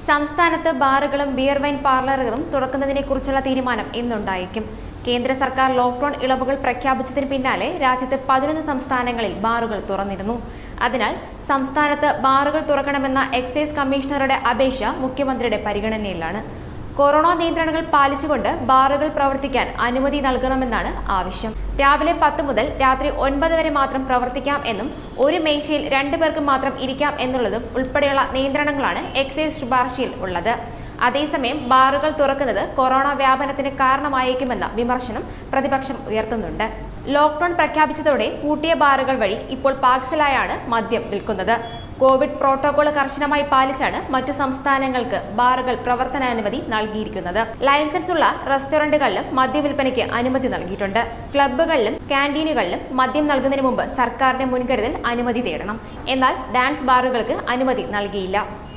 സംസ്ഥാനത്ത് ബാറുകളും beer wine പാർലറുകളും തുറക്കുന്നതിനെക്കുറിച്ചുള്ള തീരുമാനം ഇന്നുണ്ടായേക്കും കേന്ദ്ര സർക്കാർ ലോക്ക്ഡൌൺ ഇളവുകൾ പ്രഖ്യാപിച്ചതിന് പിന്നാലെ രാജ്യത്ത് പതിനൊന്ന് സംസ്ഥാനങ്ങളിൽ ബാറുകൾ തുറന്നിരുന്നു അതിനാൽ സംസ്ഥാനത്ത് ബാറുകൾ തുറക്കണമെന്ന എക്സൈസ് കമ്മീഷണറുടെ അപേക്ഷ മുഖ്യമന്ത്രിയുടെ പരിഗണനയിലാണ് കൊറോണ നിയന്ത്രണങ്ങൾ പാലിച്ചുകൊണ്ട് ബാറുകൾ പ്രവർത്തിക്കാൻ അനുമതി നൽകണമെന്നാണ് ആവശ്യം രാവിലെ പത്ത് മുതൽ രാത്രി ഒൻപത് വരെ മാത്രം പ്രവർത്തിക്കാം എന്നും ഒരു മേശയിൽ രണ്ടു പേർക്ക് മാത്രം ഇരിക്കാം എന്നുള്ളതും ഉൾപ്പെടെയുള്ള നിയന്ത്രണങ്ങളാണ് എക്സൈസ് ശുപാർശയിൽ ഉള്ളത് അതേസമയം ബാറുകൾ തുറക്കുന്നത് കൊറോണ വ്യാപനത്തിന് കാരണമായേക്കുമെന്ന വിമർശനം പ്രതിപക്ഷം ഉയർത്തുന്നുണ്ട് ലോക്ക്ഡൌൺ പ്രഖ്യാപിച്ചതോടെ പൂട്ടിയ ബാറുകൾ വഴി ഇപ്പോൾ പാർസലായാണ് മദ്യം വിൽക്കുന്നത് കോവിഡ് പ്രോട്ടോകോൾ കർശനമായി പാലിച്ചാണ് മറ്റു സംസ്ഥാനങ്ങൾക്ക് ബാറുകൾ പ്രവർത്തനാനുമതി നൽകിയിരിക്കുന്നത് ലൈസൻസ് ഉള്ള റെസ്റ്റോറന്റുകളിലും മദ്യവിൽപ്പനയ്ക്ക് അനുമതി നൽകിയിട്ടുണ്ട് ക്ലബ്ബുകളിലും ക്യാൻറ്റീനുകളിലും മദ്യം നൽകുന്നതിന് മുമ്പ് സർക്കാരിന്റെ മുൻകരുതൽ അനുമതി തേടണം എന്നാൽ ഡാൻസ് ബാറുകൾക്ക് അനുമതി നൽകിയില്ല